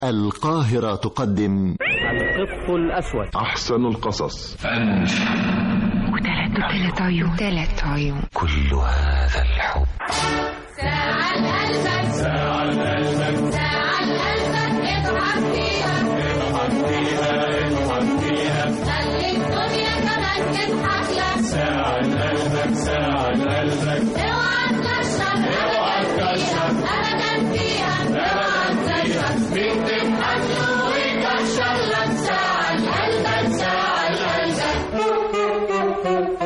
القاهرة تقدم القط الأسود أحسن القصص وثلاث وثلاث عيون ثلاث عيون كل هذا الحب ساعة قلبك ساعة قلبك ساعة قلبك اضحك فيها اضحك فيها اضحك فيها خلي الدنيا كمان تضحك لك ساعة قلبك ساعة قلبك اوعى تكشر اوعى تكشر ابدا فيها اوعى تكشر مين تضحك له ويكشر لك ساعة قلبك ساعة قلبك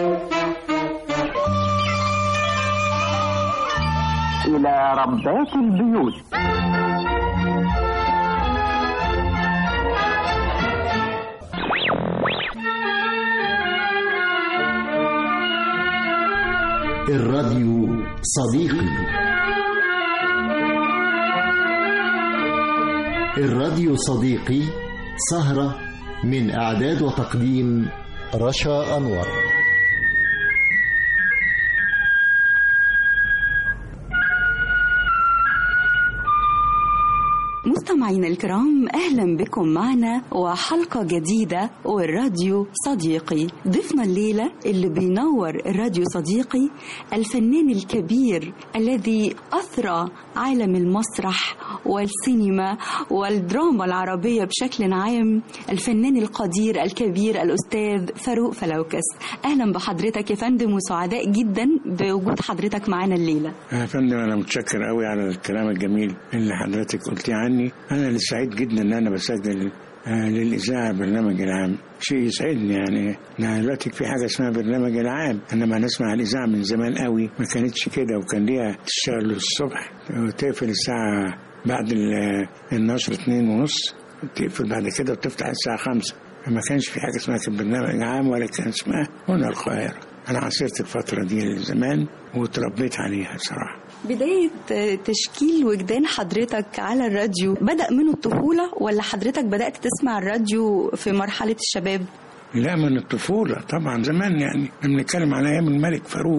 إلى ربات البيوت الراديو صديقي الراديو صديقي سهرة من إعداد وتقديم رشا أنور مستمعينا الكرام اهلا بكم معنا وحلقه جديده والراديو صديقي ضيفنا الليله اللي بينور الراديو صديقي الفنان الكبير الذي اثرى عالم المسرح والسينما والدراما العربيه بشكل عام الفنان القدير الكبير الاستاذ فاروق فلوكس اهلا بحضرتك يا فندم وسعداء جدا بوجود حضرتك معنا الليله يا فندم انا متشكر قوي على الكلام الجميل اللي حضرتك قلتيه عني انا اللي سعيد جدا ان انا بسجل آه، للاذاعه برنامج العام شيء يسعدني يعني أنا دلوقتي في حاجه اسمها برنامج العام انما نسمع الاذاعه من زمان قوي ما كانتش كده وكان ليها تشتغل الصبح وتقفل الساعه بعد ال- النشر اتنين ونص تقفل بعد كده وتفتح الساعه خمسة ما كانش في حاجه اسمها كان برنامج عام ولا كان اسمها هنا القاهره انا عاصرت الفتره دي زمان وتربيت عليها صراحه بداية تشكيل وجدان حضرتك على الراديو بدأ منه الطفولة ولا حضرتك بدأت تسمع الراديو في مرحلة الشباب؟ لا من الطفولة طبعا زمان يعني بنتكلم على أيام الملك فاروق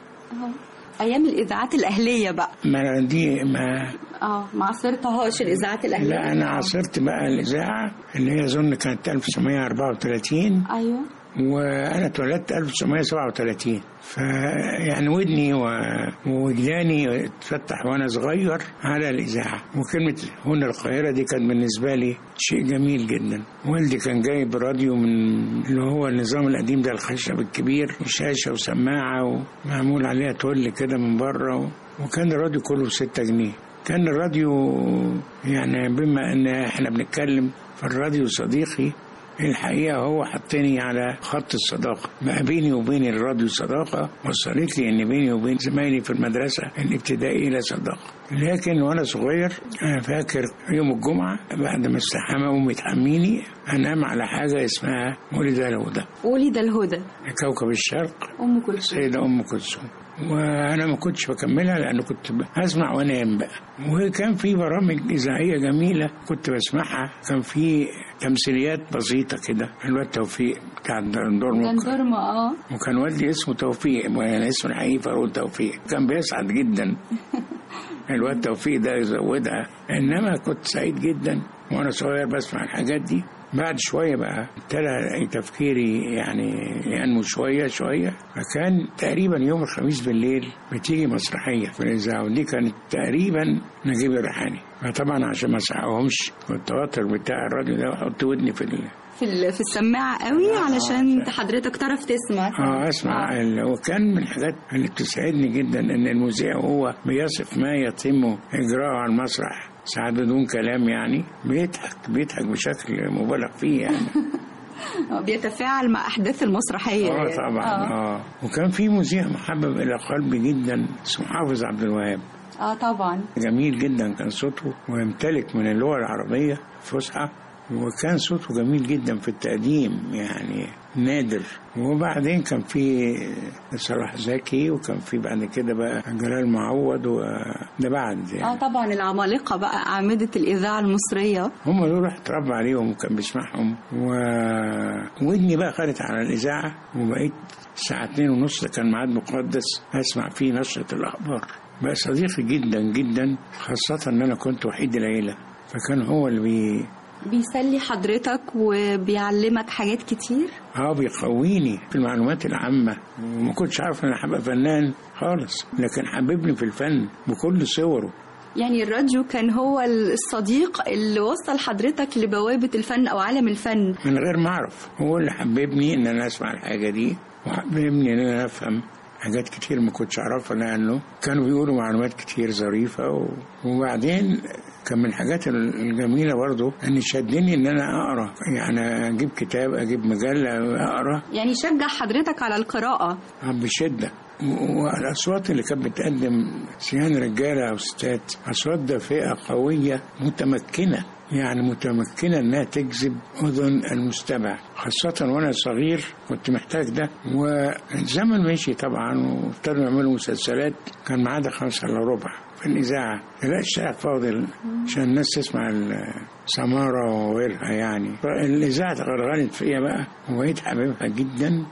أيام الإذاعات الأهلية بقى ما دي ما اه ما عصرتهاش الإذاعات الأهلية لا أنا عاصرت بقى الإذاعة اللي هي أظن كانت 1934 أيوه وأنا اتولدت 1937 فيعني ودني و- ووجداني اتفتح وأنا صغير على الإذاعة وكلمة هنا القاهرة دي كانت بالنسبة لي شيء جميل جدا والدي كان جايب راديو من اللي هو النظام القديم ده الخشب الكبير وشاشة وسماعة ومعمول عليها تول كده من بره و- وكان الراديو كله بستة جنيه كان الراديو يعني بما ان احنا بنتكلم فالراديو صديقي الحقيقة هو حطني على خط الصداقة بقى بيني وبين الراديو صداقة وصلت لي ان بيني وبين زمايلي في المدرسة الابتدائية صداقة لكن وانا صغير انا فاكر يوم الجمعة بعد ما استحمى امي تحميني انام على حاجة اسمها ولد الهدى ولد الهدى كوكب الشرق أم كلثوم السيدة أم كلثوم وأنا ما كنتش بكملها لأن كنت أسمع وأنام بقى وكان في برامج إذاعية جميلة كنت بسمعها كان في تمثيليات بسيطة كده الواد توفيق بتاع الدور جندرما اه وكان والدي اسمه توفيق وانا اسمه الحقيقي فاروق توفيق كان بيسعد جدا الواد توفيق ده يزودها انما كنت سعيد جدا وانا صغير بسمع الحاجات دي بعد شوية بقى ابتدى تفكيري يعني ينمو شوية شوية فكان تقريبا يوم الخميس بالليل بتيجي مسرحية في الإذاعة ودي كانت تقريبا نجيب الريحاني فطبعا عشان ما اسعقهمش والتوتر بتاع الراديو ده احط ودني في ال... في ال- في السماعة قوي علشان حضرتك تعرف تسمع اه اسمع ال- وكان من الحاجات اللي بتسعدني جدا ان المذيع وهو بيصف ما يتم اجراءه على المسرح ساعات بدون كلام يعني بيضحك بيضحك بشكل مبالغ فيه يعني آه، بيتفاعل مع أحداث المسرحية اه يعني. طبعا اه, اه وكان في مذيع محبب الى قلبي جدا اسمه حافظ عبد الوهاب آه طبعا جميل جدا كان صوته ويمتلك من اللغه العربيه فصحى وكان صوته جميل جدا في التقديم يعني نادر وبعدين كان في صلاح زكي وكان في بعد كده بقى جلال معوض وده بعد اه يعني طبعا العمالقة بقى أعمدة الإذاعة المصرية هم دول اتربى عليهم وكان بيسمعهم و... ودني بقى خدت على الإذاعة وبقيت الساعة اتنين ونص ده كان ميعاد مقدس أسمع فيه نشرة الأخبار بقى صديقي جدا جدا خاصة إن أنا كنت وحيد العيلة فكان هو اللي بي بيسلي حضرتك وبيعلمك حاجات كتير اه بيقويني في المعلومات العامة وما كنتش عارف ان انا هبقى فنان خالص لكن حببني في الفن بكل صوره يعني الراديو كان هو الصديق اللي وصل حضرتك لبوابة الفن أو عالم الفن من غير ما اعرف هو اللي حببني ان انا اسمع الحاجة دي وحببني ان انا افهم حاجات كتير ما كنتش اعرفها لانه كانوا بيقولوا معلومات كتير ظريفة و... وبعدين كان من الحاجات الجميلة برضو ان شدني ان انا اقرا يعني اجيب كتاب اجيب مجلة اقرا يعني شجع حضرتك على القراءة بشدة والأصوات اللي كانت بتقدم سيان رجالة أو ستات أصوات دافئة قوية متمكنة يعني متمكنة إنها تجذب أذن المستمع خاصة وأنا صغير كنت محتاج ده والزمن مشي طبعا وابتدوا يعملوا مسلسلات كان معانا خمسة إلا ربع في الإذاعة لا الشارع فاضل عشان الناس تسمع سمارة وغيرها يعني فالإذاعة تغرغرت فيا بقى وبقيت حبيبها جدا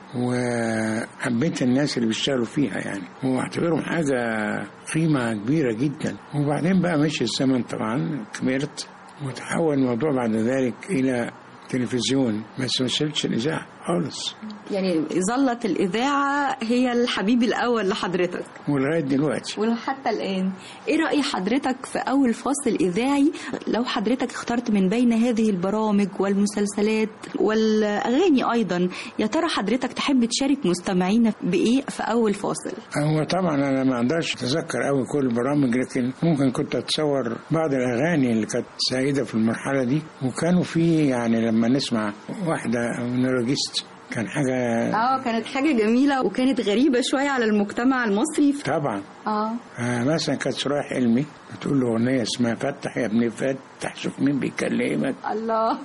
وحبيت الناس اللي بيشتغلوا فيها يعني واعتبرهم حاجة قيمة كبيرة جدا وبعدين بقى مشي الزمن طبعا كبرت وتحول الموضوع بعد ذلك إلى تلفزيون بس ما شلتش الإذاعة خالص يعني ظلت الإذاعة هي الحبيب الأول لحضرتك ولغاية دلوقتي وحتى الآن إيه رأي حضرتك في أول فصل إذاعي لو حضرتك اخترت من بين هذه البرامج والمسلسلات والأغاني أيضا يا ترى حضرتك تحب تشارك مستمعينا بإيه في أول فاصل هو طبعا أنا ما أقدرش أتذكر أوي كل البرامج لكن ممكن كنت أتصور بعض الأغاني اللي كانت سائدة في المرحلة دي وكانوا في يعني لما نسمع واحدة نورجيست كان حاجة اه كانت حاجة جميلة وكانت غريبة شوية على المجتمع المصري طبعا اه, آه مثلا كانت سرايا حلمي بتقول له أغنية اسمها فتح يا ابني فتح شوف مين بيكلمك الله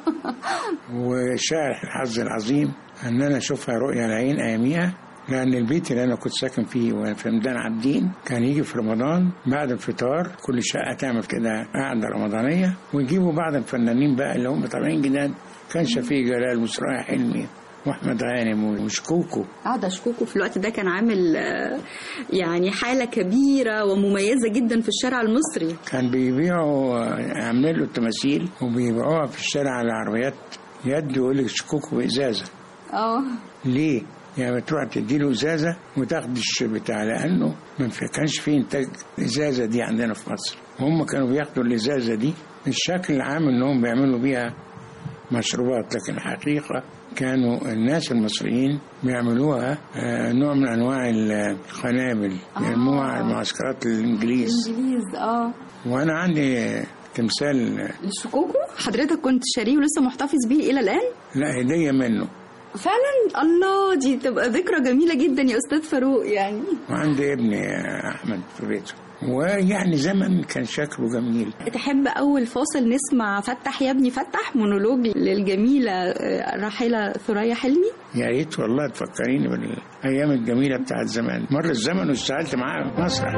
وشاعر الحظ العظيم ان انا اشوفها رؤيا العين اياميها لان البيت اللي انا كنت ساكن فيه في ميدان عابدين كان يجي في رمضان بعد الفطار كل شقه تعمل كده قعده رمضانيه ويجيبوا بعض الفنانين بقى اللي هم طالعين جداد كان شفيق جلال وسرايا حلمي واحمد غانم وشكوكو اه ده شكوكو في الوقت ده كان عامل آه، يعني حالة كبيرة ومميزة جدا في الشارع المصري كان بيبيعوا يعملوا التماثيل وبيبيعوها في الشارع على عربيات يد يقول لك شكوكو بإزازة اه ليه؟ يعني بتروح تديله ازازه وتاخد بتاع لانه ما في- كانش في انتاج الازازه دي عندنا في مصر هم كانوا بياخدوا الازازه دي الشكل العام انهم بيعملوا بيها مشروبات لكن الحقيقه كانوا الناس المصريين بيعملوها آه، نوع من انواع القنابل يرموها على معسكرات الانجليز انجليز اه وانا عندي تمثال الشكوكو حضرتك كنت شاريه ولسه محتفظ بيه الى الان لا هديه منه فعلا الله دي تبقى ذكرى جميلة جدا يا استاذ فاروق يعني وعندي ابني احمد في بيته ويعني زمن كان شكله جميل تحب اول فاصل نسمع فتح يا ابني فتح مونولوج للجميلة آه، الراحلة ثريا حلمي يا ريت والله تفكريني بالايام الجميله بتاعت زمان مر الزمن واشتغلت معاه في مسرح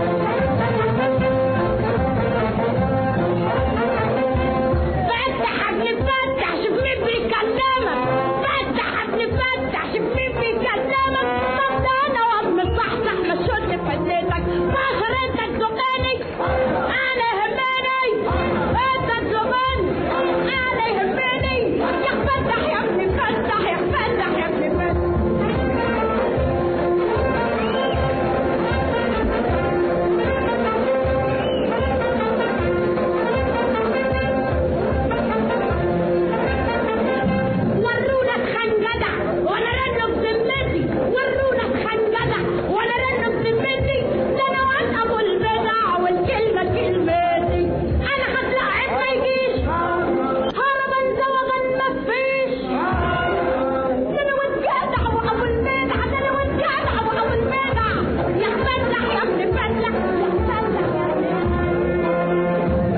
فتح ابن فتح شوف مين بيكلمك فتح ابن فتح شوف مين بيكلمك طب ده انا وهم الصحصح مشوني فليتك فاخرتك زقاني انا يهمني انت تزقني انا يهمني يا فتح يا ابني فتح يا فتح يا ابني فتح ورونا الخنجدع وانا رنه بذمتي ورونا الخنجدع وانا رنه بذمتي ده انا وعد ابو البدع والكلمه كلمتي انا هطلع عيب ما يجيش هربا زوغا ما فيش ده انا والجدع وابو البدع ده انا والجدع وابو البدع يا فتح يا ابن فتح يا فتح يا ابن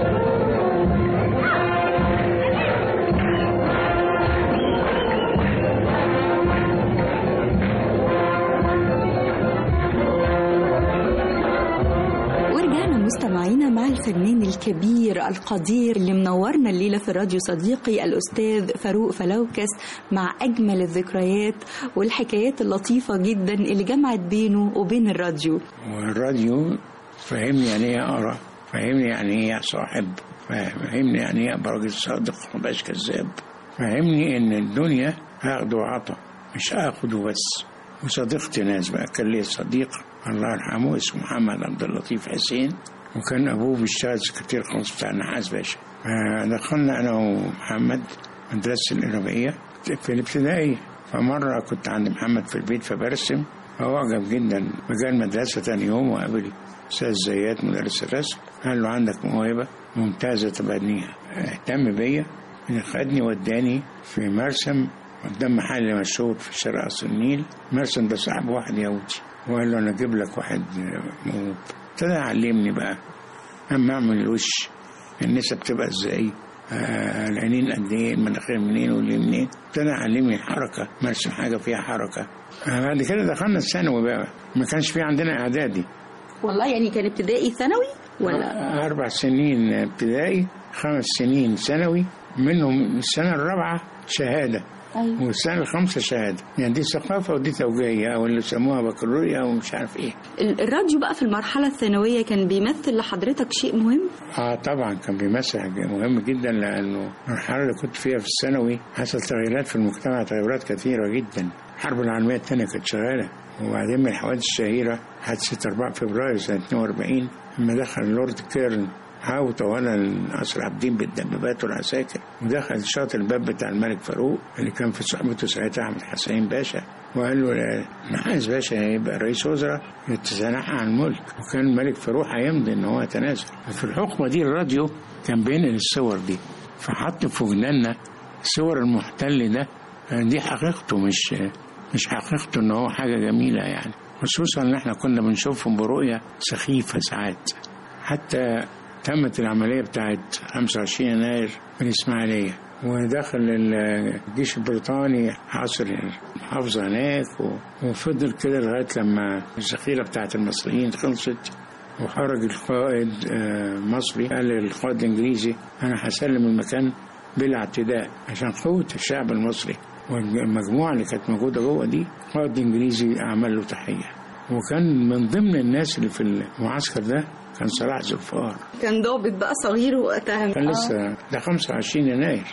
ورجعنا مستمعينا مع الفنان الكبير القدير اللي منورنا الليلة في الراديو صديقي الأستاذ فاروق فلوكس مع أجمل الذكريات والحكايات اللطيفة جدا اللي جمعت بينه وبين الراديو والراديو فهمني يعني ايه اقرا فهمني يعني ايه صاحب فهمني يعني ايه ابقى راجل صادق ما بقاش كذاب فهمني ان الدنيا هاخد وعطا مش اخد وبس وصديقتي ناس بقى كان لي صديق الله يرحمه اسمه محمد عبد اللطيف حسين وكان ابوه بيشتغل سكرتير خاص بتاع النحاس باشا دخلنا انا ومحمد مدرسة الإرهابية في الابتدائي فمرة كنت عند محمد في البيت فبرسم فهو أعجب جدا فجاء المدرسة تاني يوم وقابل أستاذ زيات مدرس الرسم قال له عندك موهبة ممتازة تبنيها اهتم بيا خدني وداني في مرسم قدام محل مشهور في شرق قصر النيل مرسم ده صاحب واحد يهودي وقال له انا اجيب لك واحد موهوب ابتدى يعلمني بقى اما اعمل الوش النسب بتبقى ازاي آه العينين قد ايه المناخير منين واللي منين ابتدى يعلمني الحركه مرسم حاجه فيها حركه آه بعد كده دخلنا الثانوي بقى ما كانش في عندنا اعدادي والله يعني كان ابتدائي ثانوي ولا اربع سنين ابتدائي خمس سنين ثانوي منهم السنه الرابعه شهاده أيوة. والسنه الخامسه شهاده يعني دي ثقافه ودي توجيهيه او اللي يسموها بكالوريا او مش عارف ايه الراديو بقى في المرحله الثانويه كان بيمثل لحضرتك شيء مهم اه طبعا كان بيمثل مهم جدا لانه المرحله اللي كنت فيها في الثانوي حصل تغييرات في المجتمع تغيرات كثيره جدا الحرب العالميه الثانيه كانت شغاله وبعدين من الحوادث الشهيره حادثه 4 فبراير سنه 42 لما دخل لورد كيرن حاول طوال قصر عابدين بالدبابات والعساكر ودخل شاط الباب بتاع الملك فاروق اللي كان في صحبته ساعتها احمد حسين باشا وقال له نحاس باشا هيبقى رئيس وزراء يتزنح عن الملك وكان الملك فاروق هيمضي ان هو يتنازل في الحكمه دي الراديو كان بينقل الصور دي فحط في وجداننا صور المحتل ده دي حقيقته مش مش حقيقته ان هو حاجه جميله يعني خصوصا ان احنا كنا بنشوفهم برؤيه سخيفه ساعات حتى تمت العملية بتاعت 25 يناير في الإسماعيلية ودخل الجيش البريطاني حاصر المحافظة هناك وفضل كده لغاية لما الذخيرة بتاعت المصريين خلصت وخرج القائد مصري قال للقائد الإنجليزي أنا هسلم المكان بلا اعتداء عشان قوة الشعب المصري والمجموعة اللي كانت موجودة جوه دي القائد الإنجليزي عمل له تحية وكان من ضمن الناس اللي في المعسكر ده كان صلاح زفار كان ضابط بقى صغير وقتها كان لسه ده 25 يناير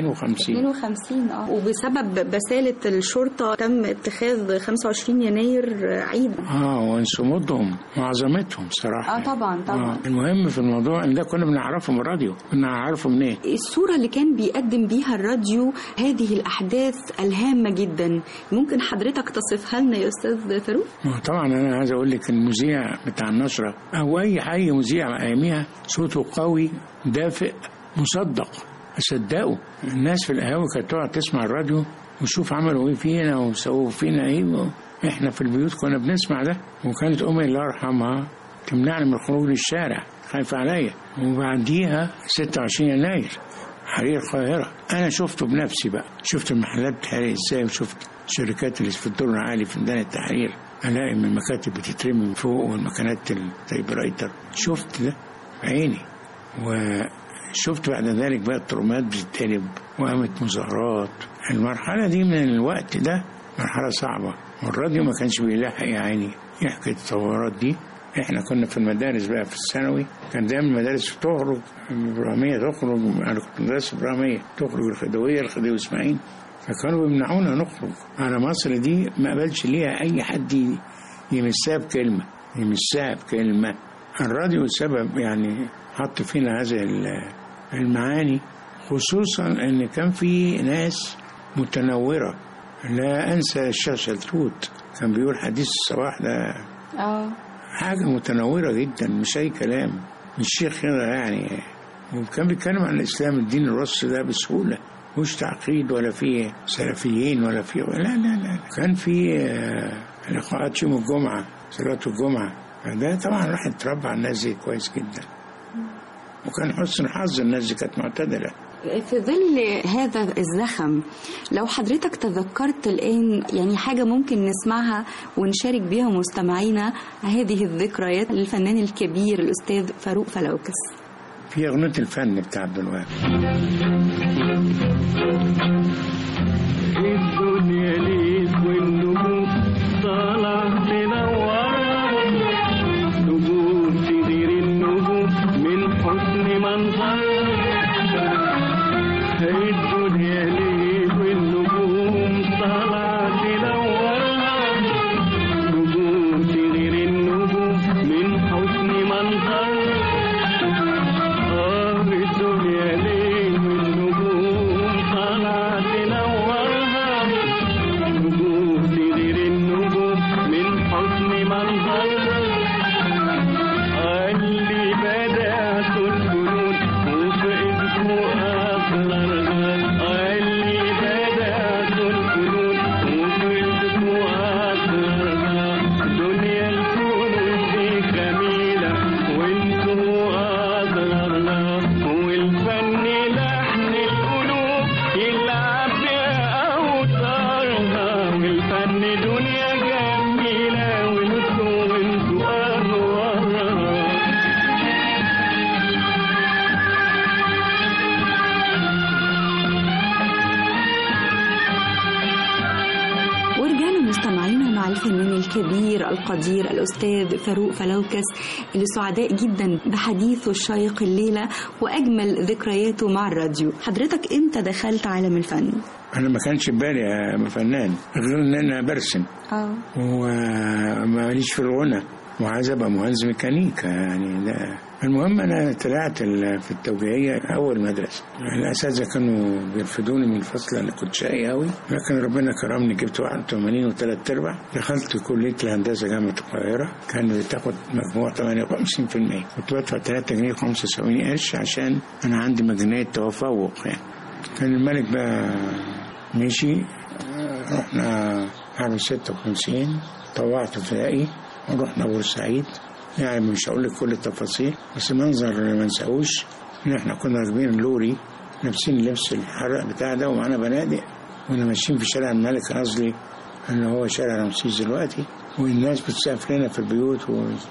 52 52 اه وبسبب بسالة الشرطة تم اتخاذ 25 يناير عيد اه وانصمودهم وعظمتهم صراحة اه طبعا طبعا آه. المهم في الموضوع ان ده كنا بنعرفه من الراديو كنا نعرفه منين إيه؟ الصورة اللي كان بيقدم بيها الراديو هذه الأحداث الهامة جدا ممكن حضرتك تصفها لنا يا أستاذ فاروق؟ طبعا أنا عايز أقول لك المذيع بتاع النشرة أو أي أي مذيع أياميها صوته قوي دافئ مصدق أصدقه الناس في القهاوي كانت تقعد تسمع الراديو وشوف عملوا ايه فينا وسووا فينا ايه احنا في البيوت كنا بنسمع ده وكانت امي الله يرحمها تمنعني من الخروج للشارع خايفة عليا وبعديها 26 يناير حريق القاهرة أنا شفته بنفسي بقى شفت المحلات بتحرق إزاي وشفت الشركات اللي في الدور العالي في ميدان التحرير ألاقي من المكاتب بتترمي من فوق والمكانات التايب رايتر شفت ده بعيني وشفت بعد ذلك بقى الترمات بتتقلب وقامت مظاهرات المرحلة دي من الوقت ده مرحلة صعبة والراديو ما كانش بيلاحق يا عيني يحكي التطورات دي احنا كنا في المدارس بقى في الثانوي كان دايما المدارس تخرج الابراهيميه تخرج انا كنت مدرسه ابراهيميه تخرج الخديويه الخديوي اسماعيل فكانوا بيمنعونا نخرج على مصر دي ما قبلش ليها اي حد يمسها بكلمه يمسها بكلمه الراديو سبب يعني حط فينا هذه المعاني خصوصا ان كان في ناس متنوره لا انسى الشيخ شلتوت كان بيقول حديث الصباح ده اه حاجة متنورة جدا مش أي كلام مش شيخ كده يعني وكان بيتكلم عن الإسلام الدين الرص ده بسهولة مش تعقيد ولا فيه سلفيين ولا فيه لا لا لا كان في لقاءات يوم الجمعة صلاة الجمعة ده طبعا راح يتربى على الناس دي كويس جدا وكان حسن حظ الناس دي كانت معتدلة في ظل هذا الزخم لو حضرتك تذكرت الآن يعني حاجة ممكن نسمعها ونشارك بها مستمعينا هذه الذكريات للفنان الكبير الأستاذ فاروق فلوكس في أغنية الفن بتاع عبد الوهاب الدنيا ليك والنجوم طالع تنور نجوم تغير النجوم من الفنان الكبير القدير الأستاذ فاروق فلوكس اللي سعداء جدا بحديثه الشيق الليلة وأجمل ذكرياته مع الراديو حضرتك إمتى دخلت عالم الفن؟ انا ما كانش في بالي ابقى فنان غير ان انا برسم اه وماليش في الغنى وعايز ابقى مهندس ميكانيكا يعني ده المهم انا طلعت ال- في التوجيهيه اول مدرسه الاساتذه كانوا بيرفدوني من الفصل اللي كنت شقي قوي لكن ربنا كرمني جبت 81 وثلاث ارباع دخلت كليه الهندسه جامعه القاهره كان بتاخد مجموع 58% كنت بدفع 3 جنيه 75 قرش عشان انا عندي مجانيه تفوق يعني كان الملك بقى مشي آه، رحنا عام 56 طوعت ابتدائي ورحنا بورسعيد يعني مش هقول لك كل التفاصيل بس منظر ما نساهوش ان احنا كنا راكبين لوري لابسين لبس الحرق بتاع ده ومعانا بنادق كنا ماشيين في شارع الملك نصلي اللي هو شارع رمسيس دلوقتي والناس بتسقف لنا في البيوت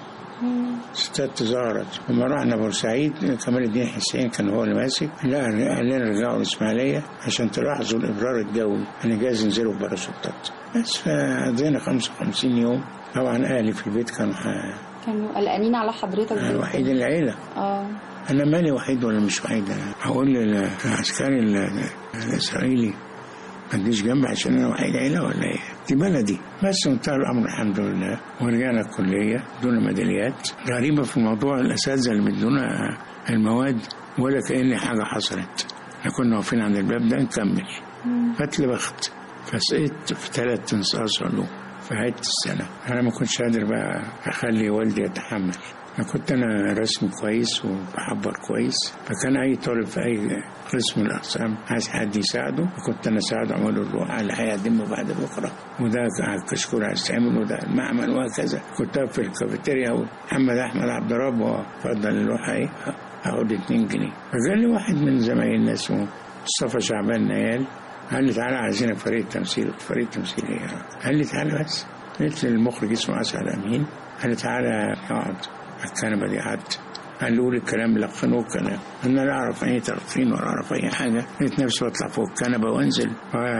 ستات تظاهرت لما رحنا بورسعيد كمال الدين حسين كان هو اللي ماسك لا قال لنا رجعوا الاسماعيليه عشان تلاحظوا الابرار الجوي انا جايز ينزلوا بباراشوتات بس فقضينا 55 يوم طبعا اهلي في البيت كانوا ح- كانوا قلقانين على حضرتك أنا وحيد العيله اه انا مالي وحيد ولا مش وحيد انا هقول للعسكري ال- الاسرائيلي ما تجيش جنبي عشان انا وحيد عيله ولا ايه؟ دي بلدي بس انتهى الامر الحمد لله ورجعنا الكليه دون ميداليات غريبه في الموضوع الاساتذه اللي بيدونا المواد ولا كأن حاجه حصلت احنا كنا واقفين عند الباب ده نكمل فات لي بخت فسقطت في ثلاث تنصاص علوم في عدة السنة أنا ما كنتش قادر بقى أخلي والدي يتحمل أنا كنت أنا رسم كويس وبحبر كويس فكان أي طالب في أي قسم من الأقسام عايز حد يساعده فكنت أنا أساعده أعمل له الروح اللي هيقدمه بعد بكرة وده على الكشكول عايز تعمل وده المعمل وهكذا كنت أقف في الكافيتيريا أقول محمد أحمد عبد الرب وفضل اللوحة إيه أخد 2 جنيه فجالي واحد من زمايلنا اسمه مصطفى شعبان نيال قال لي تعالى عايزينك فريق تمثيل فريق تمثيل ايه قال لي تعالى بس قلت للمخرج اسمه اسعد امين قال لي تعالى اقعد على الكنبه دي قعدت قال لي قول الكلام لقنوه الكلام انا لا اعرف اي تلقين ولا اعرف اي حاجه لقيت نفسي بطلع فوق الكنبه وانزل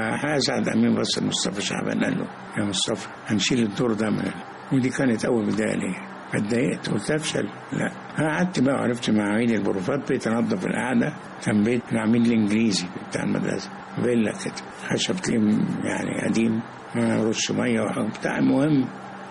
فاسعد امين بص لمصطفى شعبان قال له يا مصطفى هنشيل الدور ده من ودي كانت اول بدايه ليا اتضايقت قلت افشل لا قعدت بقى وعرفت مواعيد البروفات بقيت انظف القعده كان بيت العميد الانجليزي بتاع المدرسه فيلا كده خشب تلاقيه يعني قديم رش ميه وبتاع المهم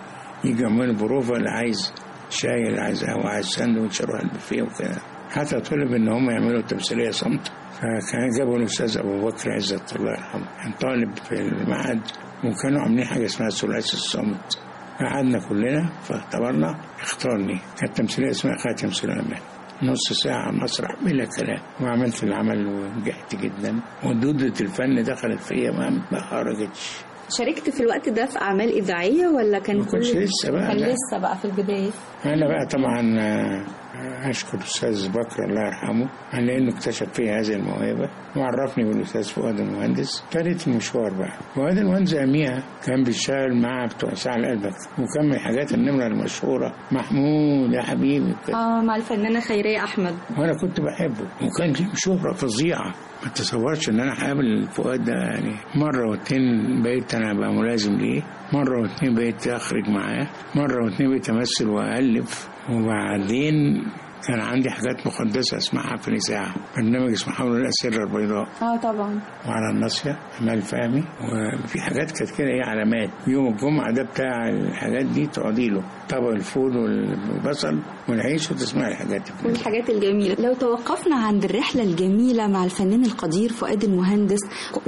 يجي يعملوا بروفه اللي عايز شاي اللي عايز قهوه عايز ساندوتش اروح البوفيه وكده حتى طلب ان هم يعملوا تمثيليه صمت فكان جابوا الاستاذ ابو بكر عزت الله يرحمه كان طالب في المعهد وكانوا عاملين حاجه اسمها ثلاثي الصمت قعدنا كلنا فاختبرنا اختارني كانت تمثيليه اسمها خاتم سليمان نص ساعة على المسرح بلا كلام وعملت العمل ونجحت جدا ودودة الفن دخلت فيا ما ما خرجتش شاركت في الوقت ده في أعمال إذاعية ولا كان ما كنتش كل- لسه بقى، كان لا. لسه بقى في البداية أنا بقى طبعا آه، أشكر الأستاذ بكر الله يرحمه على إنه اكتشف في هذه الموهبة وعرفني بالأستاذ فؤاد المهندس ابتديت المشوار بقى فؤاد المهندس أميها كان بيشتغل مع بتوع ساعة قلبك وكان من الحاجات النمرة المشهورة محمود يا حبيبي كده اه مع الفنانة خيرية أحمد وانا كنت بحبه وكان ليه شهرة فظيعة ما تصورش ان انا هقابل فؤاد ده يعني مرة واتنين بقيت انا ابقى ملازم ليه مرة واتنين بقيت اخرج معاه مرة واتنين بقيت امثل والف وبعدين كان عندي حاجات مقدسة اسمعها في الإذاعة برنامج اسمه حول الأسرة البيضاء اه طبعا وعلى الناصية أمال فهمي وفي حاجات كانت كده إيه علامات يوم الجمعة ده بتاع الحاجات دي تقعدي له طبق الفول والبصل والعيش وتسمعي الحاجات دي والحاجات الجميلة لو توقفنا عند الرحلة الجميلة مع الفنان القدير فؤاد المهندس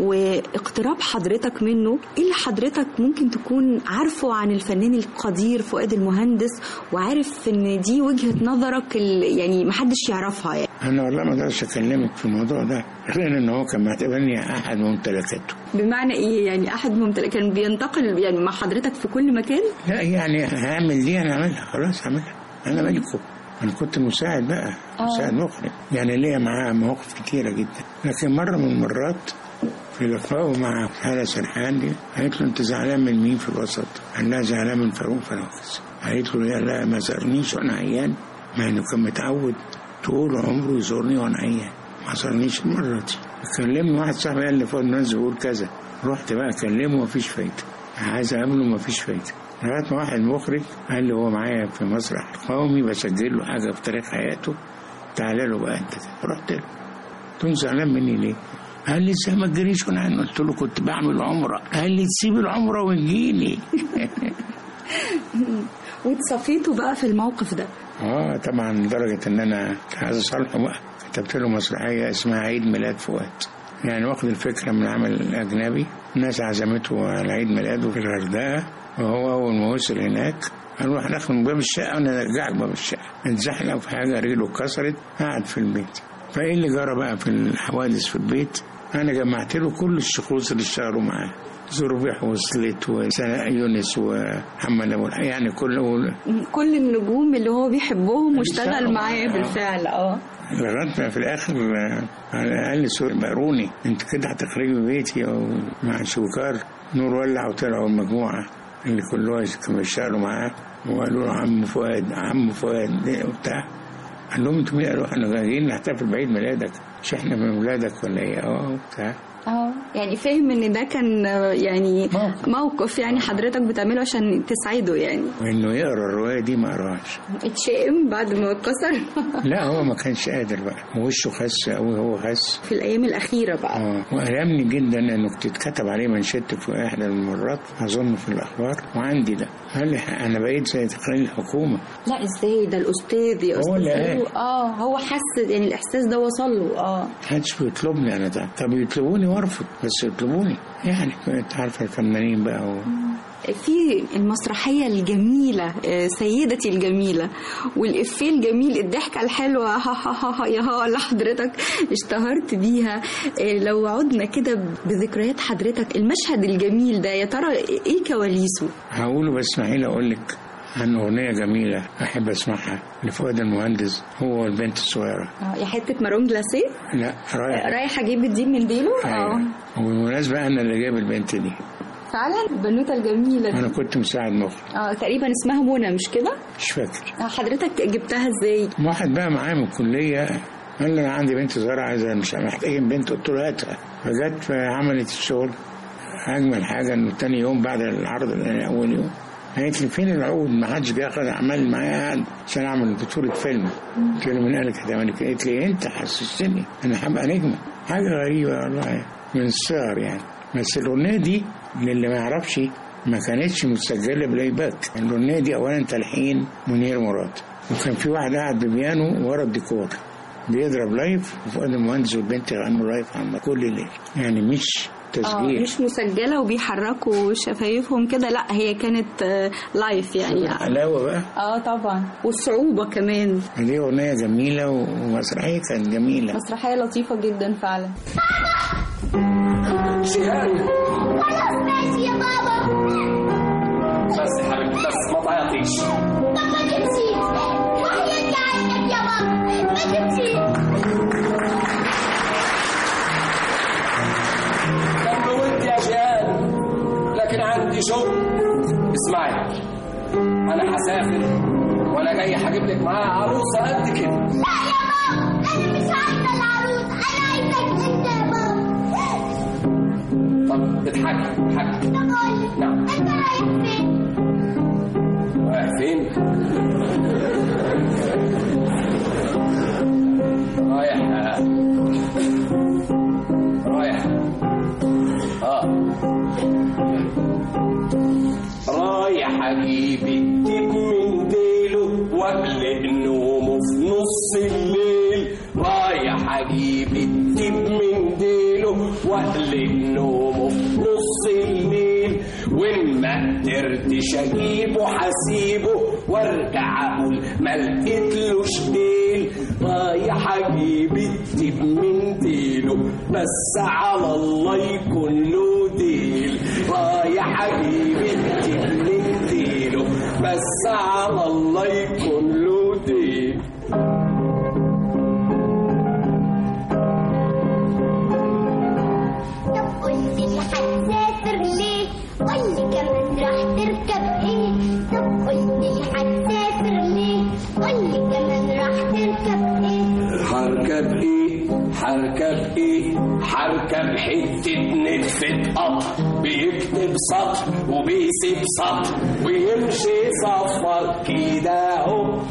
واقتراب حضرتك منه ايه اللي حضرتك ممكن تكون عارفه عن الفنان القدير فؤاد المهندس وعارف ان دي وجهة نظرك ال- يعني محدش يعرفها يعني أنا والله ما أقدرش أكلمك في الموضوع ده غير إن هو كان معتبرني أحد ممتلكاته بمعنى ايه يعني احد ممتلك كان بينتقل يعني مع حضرتك في كل مكان لا يعني هعمل دي أنا أعملها خلاص هعملها أنا ملكه أنا كنت مساعد بقى مساعد مخرج يعني ليا معاه مواقف كتيرة جدا لكن مرة من المرات في لقائه مع هالة سرحان دي قالت له أنت زعلان من مين في الوسط؟ قال لها زعلان من فاروق فراوكس قالت له لا لا ما زارنيش وأنا عيان مع إنه كان متعود طول عمره يزورني وأنا عيان ما زارنيش المرة دي كلمني واحد صاحبي قال لي فؤاد منزل بيقول كذا رحت بقى اكلمه مفيش فايده عايز اقابله مفيش فايده لغايه ما واحد مخرج قال لي هو معايا في مسرح القومي بسجل له حاجه في تاريخ حياته تعالى له بقى انت رحت له قلت له زعلان مني ليه؟ قال لي ازاي ما تجريش وانا عنه؟ قلت له كنت بعمل عمره قال لي تسيب العمره وتجيني واتصفيتوا بقى في الموقف ده اه طبعا لدرجه ان انا كنت عايز اصالحه بقى كتبت له مسرحيه اسمها عيد ميلاد فؤاد يعني واخد الفكره من عمل اجنبي الناس عزمته على عيد ميلاده في الغردقه وهو اول ما وصل هناك قالوا هناخد من باب الشقه وانا نرجعك باب الشقه اتزحلق في حاجه رجله اتكسرت قعد في البيت فايه اللي جرى بقى في الحوادث في البيت انا جمعت له كل الشخوص اللي اشتغلوا معاه زربيح وصلت وسناء يونس ومحمد ابو الحي يعني كل كل النجوم اللي هو بيحبهم واشتغل اشتغلوا معاه معاه. بالفعل اه لغايه ما في الاخر آه، قال لي سوري بقروني انت كده هتخرجي بيتي او مع شوكار نور ولع وطلعوا المجموعه اللي كلهم كانوا بيشتغلوا معاه وقالوا له عم فؤاد عم فؤاد ده وبتاع قال لهم انتوا مين قالوا احنا جايين نحتفل بعيد ميلادك مش احنا من ولادك ولا ايه اه وبتاع اه يعني فاهم ان ده كان آه، يعني موقف. موقف يعني حضرتك بتعمله عشان تسعده يعني وانه يقرا الروايه دي ما قراش اتشائم بعد ما اتكسر لا هو ما كانش قادر بقى وشه خس قوي هو خس في الايام الاخيره بقى اه وألمني جدا انه تتكتب عليه منشط في احدى المرات اظن في الاخبار وعندي ده قال لي انا بقيت زي تقرير الحكومه لا ازاي ده الاستاذ يا هو استاذ اللي فاروق. قال. اه هو حس يعني الاحساس ده وصل له اه محدش بيطلبني انا ده طب يطلبوني وارفض بس يطلبوني يعني انت عارفه الفنانين بقى و... في المسرحية الجميلة آه، سيدتي الجميلة والإفيه الجميل الضحكة الحلوة ها ها ها ها يا ها اللي حضرتك اشتهرت بيها آه، لو عدنا كده بذكريات حضرتك المشهد الجميل ده يا ترى ايه كواليسه؟ هقوله بس اسمحي اقول لك عن اغنيه جميله احب اسمعها لفؤاد المهندس هو والبنت الصغيره آه، يا حتة مارون جلاسيه لا رايح رايح اجيب الدين من ديله؟ ايوه وبالمناسبه انا اللي جايب البنت دي فعلا البنوتة الجميلة دي انا كنت مساعد مخرج اه تقريبا اسمها منى مش كده؟ مش فاكر آه، حضرتك جبتها ازاي؟ واحد بقى معايا من الكلية قال لي أنا عندي بنت صغيرة عايزة مش محتاجين بنت قلت له هاتها فجت فعملت الشغل أجمل حاجة إنه تاني يوم بعد العرض يعني أول يوم قالت لي فين العقود ما حدش بياخد أعمال معايا قاعد عشان أعمل بطولة فيلم قلت له مين قالك هتعمل كده؟ قالت لي أنت حسستني أنا هبقى نجمة حاجة غريبة والله من الصغر يعني بس الأغنية دي للي ما يعرفش ما كانتش مسجلة بلاي باك الأغنية دي أولا تلحين منير مراد وكان في واحد قاعد ببيانو ورا الديكور بيضرب لايف وفؤاد المهندس والبنت يغنوا لايف عم كل ليل يعني مش اه تسجيل مش مسجلة وبيحركوا شفايفهم كده لا هي كانت آه، لايف يعني علاوة بقى اه طبعا والصعوبة كمان دي أغنية جميلة ومسرحية كانت جميلة مسرحية لطيفة جدا فعلا خلاص ماشي يا بابا بس يا حبيبي بس ما تعيطيش طب ما تمشي وحياتي عينك يا بابا ما تمشي كان بودي يا جان لكن عندي شغل اسمعي انا هسافر وانا جاي هجيب لك معايا عروسه قد كده لا يا بابا انا مش عايزه العروس انا عايزك انت يا بابا طب اضحكي اضحكي طب قول لي نعم انت رايح فين رايح فين؟ رايح رايح اه رايح اجيب الدب من ديله واقلق نومه في نص الليل رايح اجيب الدب من ديله واقلق نومه في نص الليل وان ما قدرتش اجيبه حسيبه وارجع اقول ما لقيتلوش ديل رايح اجيب الدب من ديله بس على الله يكون له ديل رايح اجيب الدب من ديله بس على الله يكون له ديل طب قول لي هتسافر ليه قول لي كمان راح تركب ايه طب قول لي هتسافر ليه قول لي كمان راح تركب ايه حركب ايه حركب ايه حركب حتة نتفة قطر بيكتب سطر وبيسيب سطر ويمشي صفر كده اهو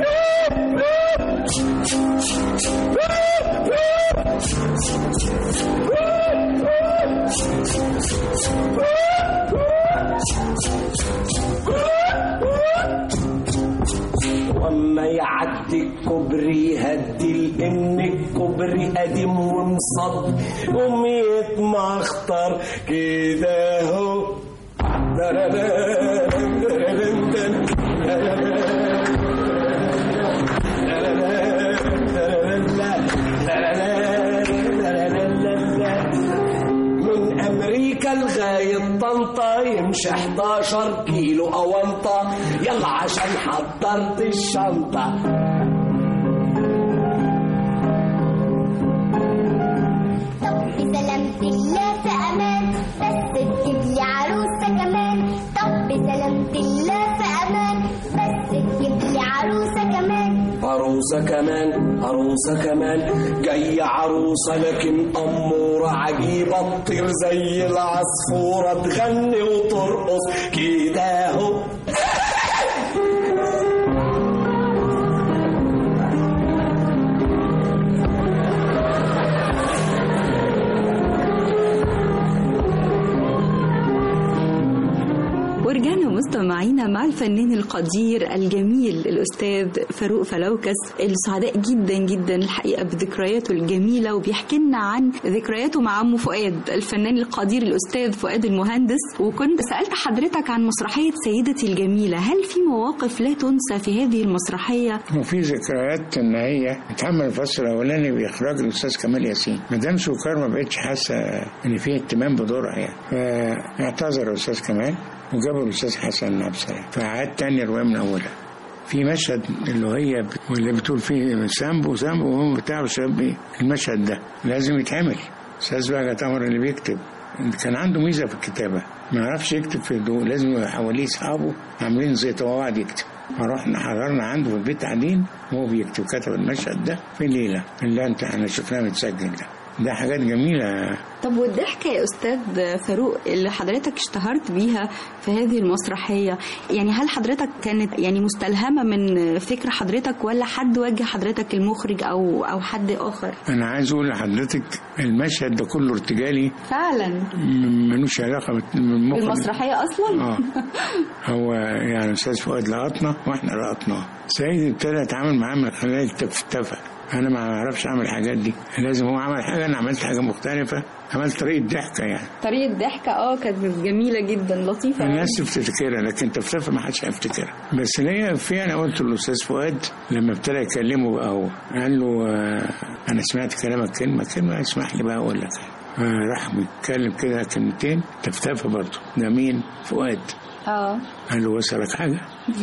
واما يعدي الكوبري هدي لان الكوبري قديم ومصد قوم يتمخطر كده اهو من امريكا لغايه طنطا يمشي 11 كيلو اونطه يلا عشان حضرت الشنطه بسلامة الله في أمان بس تجيب لي عروسة كمان طب بسلامة الله في أمان بس تجيب لي عروسة كمان عروسة كمان عروسة كمان جاية عروسة لكن أمورة عجيبة تطير زي العصفورة تغني وترقص كده اهو ورجعنا مستمعينا مع الفنان القدير الجميل الأستاذ فاروق فلوكس السعداء جدا جدا الحقيقة بذكرياته الجميلة وبيحكي لنا عن ذكرياته مع عمه فؤاد الفنان القدير الأستاذ فؤاد المهندس وكنت سألت حضرتك عن مسرحية سيدتي الجميلة هل في مواقف لا تنسى في هذه المسرحية؟ وفي ذكريات ان هي اتعمل الفصل الاولاني باخراج الاستاذ كمال ياسين مدام سكر ما بقتش حاسه ان في اهتمام بدورها يعني فاعتذر الاستاذ كمال وجابوا الاستاذ حسن عبد السلام فعاد تاني روايه من اولها في مشهد اللي هي بت- واللي بتقول فيه سامبو سامبو وهم بتاع شاب ايه المشهد ده لازم يتعمل استاذ بقى تمر اللي بيكتب كان عنده ميزه في الكتابه ما يعرفش يكتب في هدوء لازم يبقى حواليه اصحابه عاملين زي هو قاعد يكتب فرحنا حضرنا عنده في البيت قاعدين وهو بيكتب كتب المشهد ده في ليله اللي انت احنا شفناه متسجل ده ده حاجات جميله طب والضحكة يا أستاذ فاروق اللي حضرتك اشتهرت بيها في هذه المسرحية يعني هل حضرتك كانت يعني مستلهمة من فكر حضرتك ولا حد وجه حضرتك المخرج أو أو حد آخر؟ انا عايز اقول لحضرتك المشهد ده كله ارتجالي فعلا م- ملوش علاقه بالمخرج المسرحية أصلا؟ اه هو يعني استاذ فؤاد لقطنا واحنا لقطناه سعيد ابتدى يتعامل معاه من خلال التفتفه انا ما اعرفش اعمل الحاجات دي لازم هو عمل حاجه انا عملت حاجه مختلفه عملت طريقه ضحكه يعني طريقة ضحكة اه كانت جميلة جدا لطيفة الناس تفتكرها لكن تفتفه ما حدش هيفتكرها بس ليا في انا قلت للاستاذ فؤاد لما ابتدى يكلمه بقى هو قال له آه، انا سمعت كلامك كلمه كلمه اسمح لي بقى اقول لك آه، راح بيتكلم كده كلمتين تفتفه برضه ده مين فؤاد اه قال له وصلك حاجه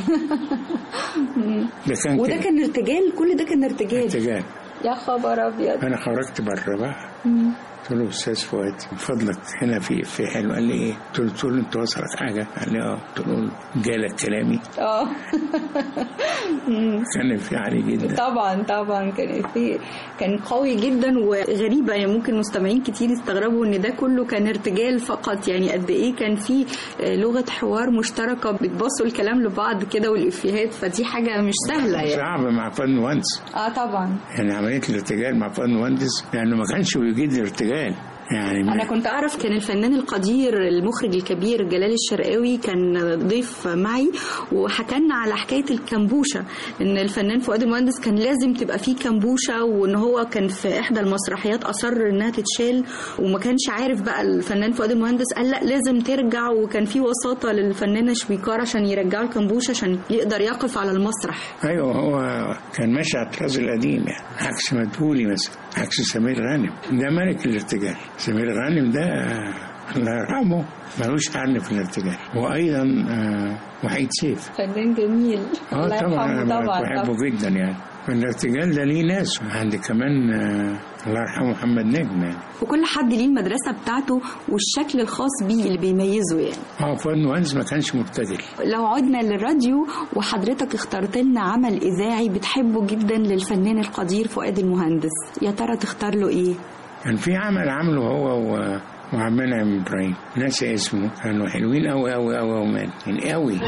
ده كان وده كده. كان ارتجال كل ده كان ارتجال ارتجال يا خبر أبيض انا خرجت بره بقى مم. قلت له استاذ فؤاد من فضلك هنا في في حلو قال لي ايه؟ قلت له قلت له انت وصلك حاجه؟ قال لي اه قلت له جالك كلامي اه مم. كان في عالي جدا طبعا طبعا كان في كان قوي جدا وغريبه يعني ممكن مستمعين كتير يستغربوا ان ده كله كان ارتجال فقط يعني قد ايه كان في آه، لغه حوار مشتركه بتبصوا الكلام لبعض كده والافيهات فدي حاجه مش سهله يعني صعب مع فؤاد مهندس اه طبعا يعني عمليه الارتجال مع فؤاد مهندس لانه ما كانش بيجيد الارتجال يعني ما- انا كنت اعرف كان الفنان القدير المخرج الكبير جلال الشرقاوي كان ضيف معي وحكى لنا على حكايه الكمبوشه ان الفنان فؤاد المهندس كان لازم تبقى فيه كمبوشه وان هو كان في احدى المسرحيات اصر انها تتشال وما كانش عارف بقى الفنان فؤاد المهندس قال لا لازم ترجع وكان في وساطه للفنانه شويكار عشان يرجعوا الكمبوشه عشان يقدر يقف على المسرح ايوه هو كان ماشي على الطراز القديم يعني عكس مدبولي مثلا عكس سمير غانم ده ملك الارتجال سمير غانم ده آه، الله يرحمه ملوش حل في الارتجال وايضا آه، وحيد سيف فنان جميل اه الله طبعا يرحمه انا طبعا بحبه طبعا. جدا يعني فالارتجال ده ليه ناس عندي كمان آه، الله يرحمه محمد نجم يعني وكل حد ليه المدرسه بتاعته والشكل الخاص بيه اللي بيميزه يعني اه فؤاد مهندس ما كانش مرتجل لو عدنا للراديو وحضرتك اخترت لنا عمل اذاعي بتحبه جدا للفنان القدير فؤاد المهندس يا ترى تختار له ايه كان في عمل عامله هو و- وعبد المنعم ابراهيم ناسي اسمه كانوا حلوين قوي قوي قوي ومات قوي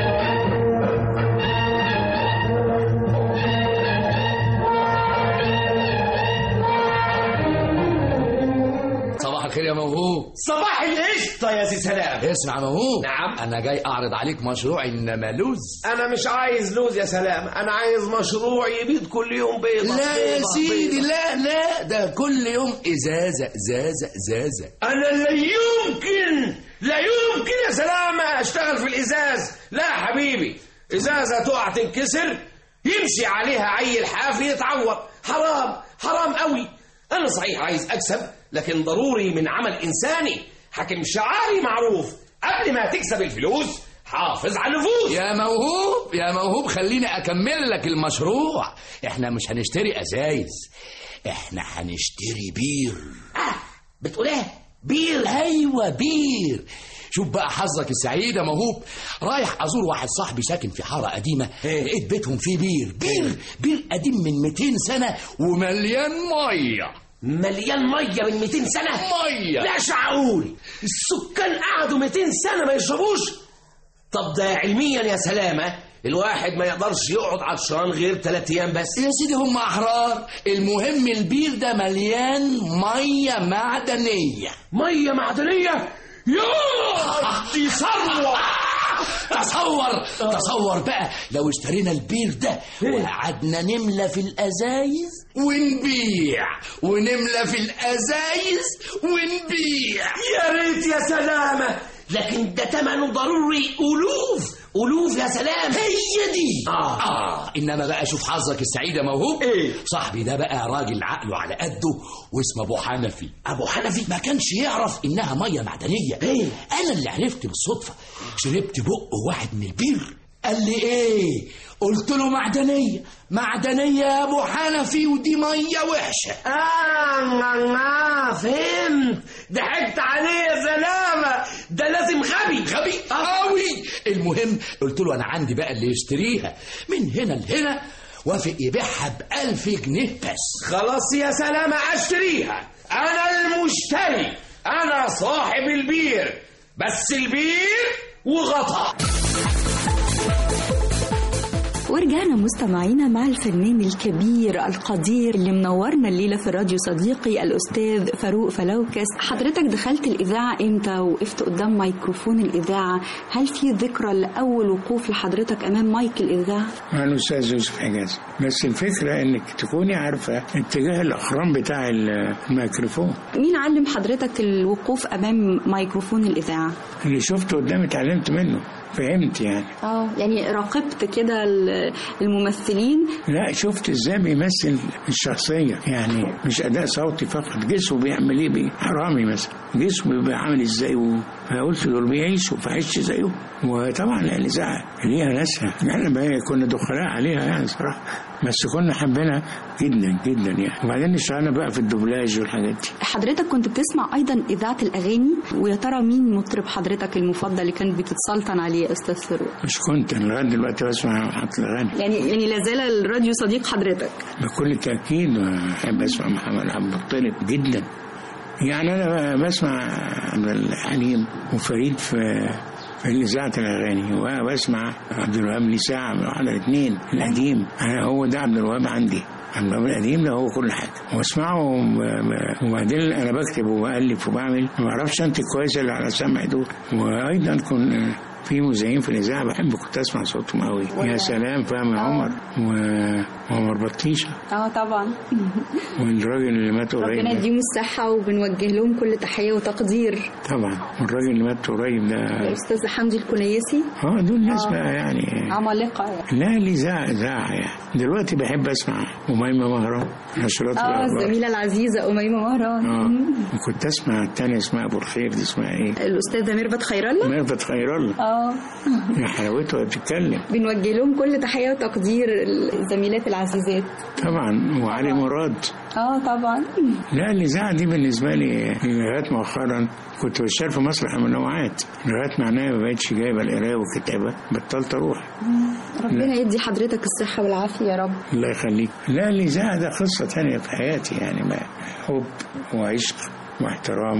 صباح الخير يا موهوب صباح القشطة يا سي سلام اسمع يا موهوب نعم. انا جاي اعرض عليك مشروع انما لوز أنا مش عايز لوز يا سلام أنا عايز مشروع يبيض كل يوم بيضة لا يا بيضة، سيدي بيضة. لا لا ده كل يوم ازازه ازازه ازازه أنا لا يمكن لا يمكن يا سلام أشتغل في الإزاز لا يا حبيبي إزازة تقع تنكسر يمشي عليها عيل حافي يتعور حرام حرام قوي أنا صحيح عايز أكسب لكن ضروري من عمل إنساني حاكم شعاري معروف قبل ما تكسب الفلوس حافظ على النفوس يا موهوب يا موهوب خليني اكمل لك المشروع احنا مش هنشتري ازايز احنا هنشتري بير بتقول ايه بير ايوه بير شوف بقى حظك السعيد يا موهوب رايح ازور واحد صاحبي ساكن في حاره قديمه لقيت بيتهم فيه بير بير بير قديم من 200 سنه ومليان ميه مليان ميه من 200 سنه ميه لا معقول السكان قعدوا 200 سنه ما يشربوش طب ده علميا يا سلامه الواحد ما يقدرش يقعد عطشان غير ثلاث ايام بس يا سيدي هم احرار المهم البير ده مليان ميه معدنيه ميه معدنيه يوه دي ثروه تصور تصور بقى لو اشترينا البير ده وقعدنا نملى في الازايز ونبيع ونملى في الازايز ونبيع يا ريت يا سلامه لكن ده ثمنه ضروري الوف الوف يا سلام هي دي آه. آه. انما بقى شوف حظك السعيد يا موهوب إيه؟ صاحبي ده بقى راجل عقله على قده واسمه ابو حنفي ابو حنفي ما كانش يعرف انها ميه معدنيه إيه؟ انا اللي عرفت بالصدفه شربت بق واحد من البير قال لي ايه قلت له معدنيه معدنيه يا ابو حنفي ودي ميه وحشه آه آه فهمت ضحكت عليه يا سلامة ده لازم غبي غبي قوي المهم قلت له انا عندي بقى اللي يشتريها من هنا لهنا وافق يبيعها بألف جنيه بس خلاص يا سلامة أشتريها أنا المشتري أنا صاحب البير بس البير وغطا ورجعنا مستمعينا مع الفنان الكبير القدير اللي منورنا الليله في الراديو صديقي الاستاذ فاروق فلوكس حضرتك دخلت الاذاعه امتى وقفت قدام ميكروفون الاذاعه هل في ذكرى لاول وقوف لحضرتك امام مايك الاذاعه مع الأستاذ يوسف حجازي بس الفكرة إنك تكوني عارفة اتجاه الأخرام بتاع الميكروفون مين علم حضرتك الوقوف امام ميكروفون الاذاعه اللي شفته قدامي اتعلمت منه فهمت يعني اه يعني راقبت كده ال- الممثلين لا شفت ازاي بيمثل الشخصية يعني مش أداء صوتي فقط جسمه بيعمل ايه بيه حرامي مثلا جسمه بيبقى عامل ازاي و- فقلت دول بيعيشوا فعيش زيه وطبعا الإذاعة ليها ناسها احنا بقى كنا دخلاء عليها يعني صراحة بس كنا حابينها جدا جدا يعني وبعدين اشتغلنا بقى في الدوبلاج والحاجات دي حضرتك كنت بتسمع ايضا اذاعه الاغاني ويا ترى مين مطرب حضرتك المفضل اللي كان بتتسلطن عليه يا استاذ فاروق مش كنت أنا لغاية دلوقتي بسمع حط الأغاني يعني يعني لا زال الراديو صديق حضرتك بكل تأكيد بحب أسمع محمد عبد المطلب جدا يعني أنا بسمع عبد الحليم وفريد في في إذاعة الأغاني وبسمع عبد الوهاب لي ساعة من واحدة لاثنين القديم أنا هو ده عبد الوهاب عندي عبد الوهاب القديم ده هو كل حاجة واسمعه وب- وبعدين أنا بكتب وبألف وبعمل ما بعرفش أنت كويس اللي على سمع دول وأيضا كن في مذيعين في الإذاعة بحب كنت أسمع صوتهم قوي يا سلام فهمي عمر و- وعمر بطيشة اه طبعا والراجل اللي مات قريب ربنا ده. يديهم الصحه وبنوجه لهم كل تحيه وتقدير طبعا والراجل اللي مات قريب ده الاستاذ حمدي الكنيسي اه دول ناس آه. بقى يعني عمالقه يعني. لا الإذاعة إذاعة يعني دلوقتي بحب أسمع أميمة مهران نشرات اه الأخبار الزميله العزيزه اميمه مهران اه مم. وكنت أسمع التانية اسمها أبو الخير دي اسمها إيه؟ الاستاذه ميرفت خير الله ميرفت خير الله اه يا حلاوتها وهي بتتكلم بنوجه لهم كل تحيه وتقدير الزميلات العزيزات طبعا وعلي مراد اه طبعا لا الإذاعة دي بالنسبة لي لغاية مؤخرا كنت بشتغل في مسرح المنوعات لغاية ما عينيا ما بقتش جايبة القراية والكتابة بطلت أروح ربنا يدي حضرتك الصحه والعافيه يا رب الله يخليك لا الإذاعة ده قصة تانية في حياتي يعني ما حب وعشق واحترام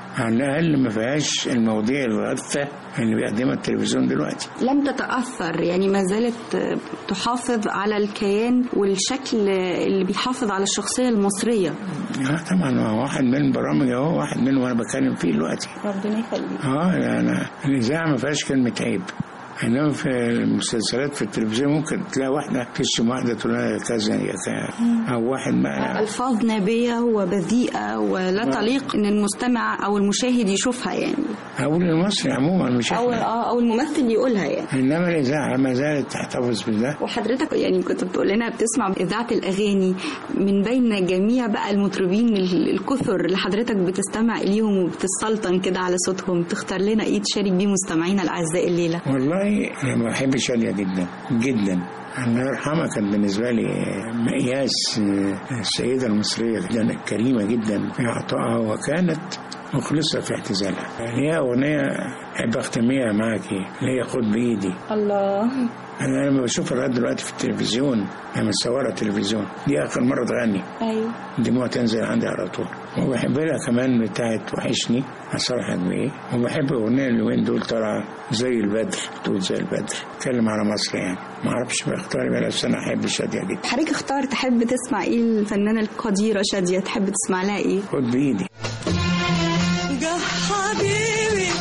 على الأقل ما فيهاش المواضيع الغثة اللي بيقدمها التلفزيون دلوقتي لم تتأثر يعني ما زالت تحافظ على الكيان والشكل اللي بيحافظ على الشخصية المصرية اه طبعا هو واحد من البرامج اهو واحد منهم وانا بتكلم فيه دلوقتي ربنا يخليك اه لا لا الاذاعه ما فيهاش كلمه عيب انما في المسلسلات في التلفزيون ممكن تلاقي واحده تشتم واحده تقول لها كذا يا كذا او واحد ما ألفاظ نابية وبذيئة ولا تليق إن المستمع أو المشاهد يشوفها يعني او المصري عموما مش أو احنا أو الممثل يقولها يعني انما الاذاعه ما زالت تحتفظ بده وحضرتك يعني كنت بتقول لنا بتسمع إذاعة الأغاني من بين جميع بقى المطربين ال- الكثر اللي حضرتك بتستمع إليهم وبتسلطن كده على صوتهم تختار لنا إيه تشارك بيه مستمعينا الأعزاء الليلة والله انا بحب شاديه جدا جدا الله يرحمها كان بالنسبة لي مقياس السيدة المصرية جدا كريمة جدا في عطائها وكانت مخلصة في اعتزالها هي أغنية أحب أختميها معاكي اللي هي خد بإيدي الله أنا لما بشوفها لغاية دلوقتي في التلفزيون لما مصورة التلفزيون دي آخر مرة تغني أيوه دموع تنزل عندي على طول وبحب لها كمان بتاعت وحشني أصرحك بإيه وبحب أغنية اليومين دول طالعة زي البدر بتقول زي البدر اتكلم على مصر يعني ما أعرفش بختار بقى بس أنا أحب شادية جدا حضرتك اختار تحب تسمع إيه الفنانة القديرة شادية تحب تسمع لها إيه؟ خد بإيدي جه حبيبي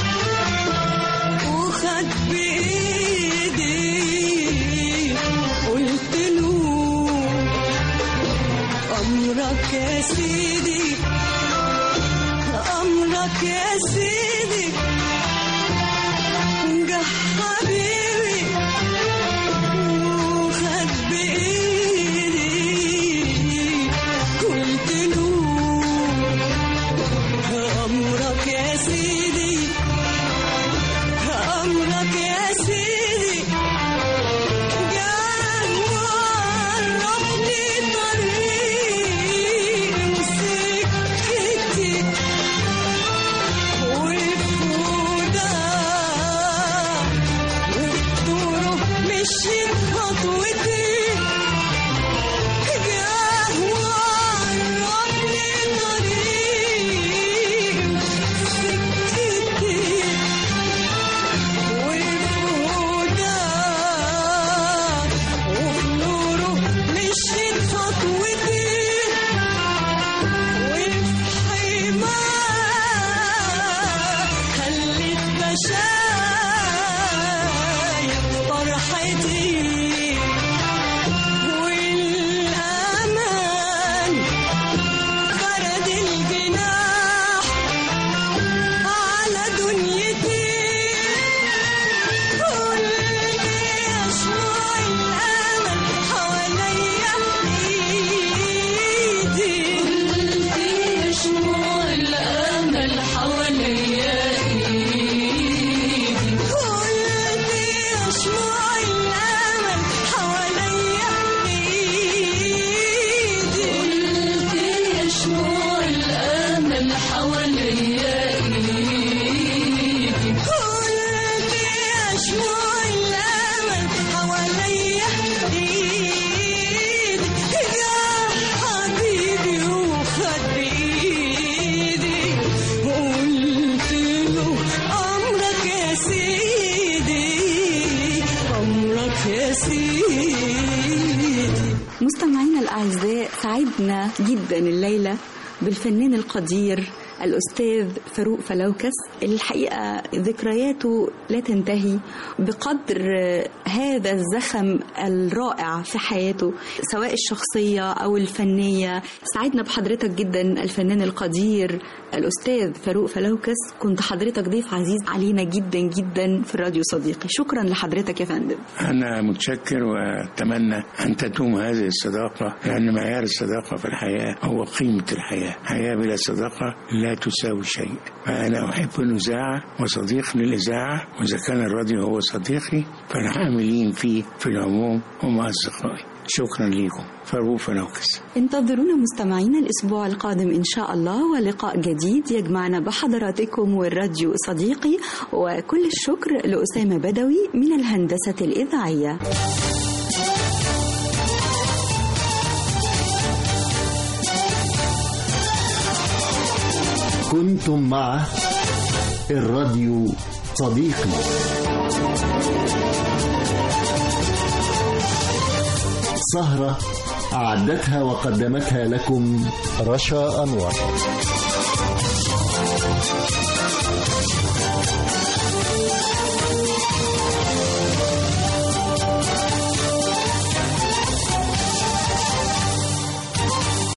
وخد بإيدي قلت له أمرك يا سيدي أمرك يا سيدي جه حبيبي وخد بإيدي قلت له أمرك يا سيدي أمرك يا سيدي جاه وعرفني طريق وسكتي والفودا والطرق مشيت خطوتي جاه وعرفني طريق سكتي والهدى ونوره مشيت خطوتي وفي حماه خليت بشايف فرحتي والأمان فرد الجناح على دنيتي قلت يشمع الأمل حواليا إيدي قلت يشمع الأمل حواليا إيدي قلت يشمع الأمل حواليا إيدي قلت يشمع الأمل حواليا إيدي قلت يشمع الأمل حواليا إيدي يا حبيبي وخد بإيدي قلت له أمرك يا سيدي أمرك يا سيدي مستمعينا الأعزاء سعدنا جدا الليلة بالفنان القدير الأستاذ فاروق فلوكس الحقيقة ذكرياته لا تنتهي بقدر هذا الزخم الرائع في حياته سواء الشخصية أو الفنية سعدنا بحضرتك جدا الفنان القدير الأستاذ فاروق فلوكس كنت حضرتك ضيف عزيز علينا جدا جدا في الراديو صديقي شكرا لحضرتك يا فندم أنا متشكر وأتمنى أن تدوم هذه الصداقة لأن معيار الصداقة في الحياة هو قيمة الحياة حياة بلا صداقة لا تساوي شيء فأنا أحب الإذاعة وصديق للإذاعة وإذا كان الراديو هو صديقي فالعاملين فيه في العموم هم أصدقائي شكرا لكم فاروق فلوكس انتظرونا مستمعينا الأسبوع القادم إن شاء الله ولقاء جديد يجمعنا بحضراتكم والراديو صديقي وكل الشكر لأسامة بدوي من الهندسة الإذاعية كنتم مع الراديو صديقي سهرة أعدتها وقدمتها لكم رشا أنور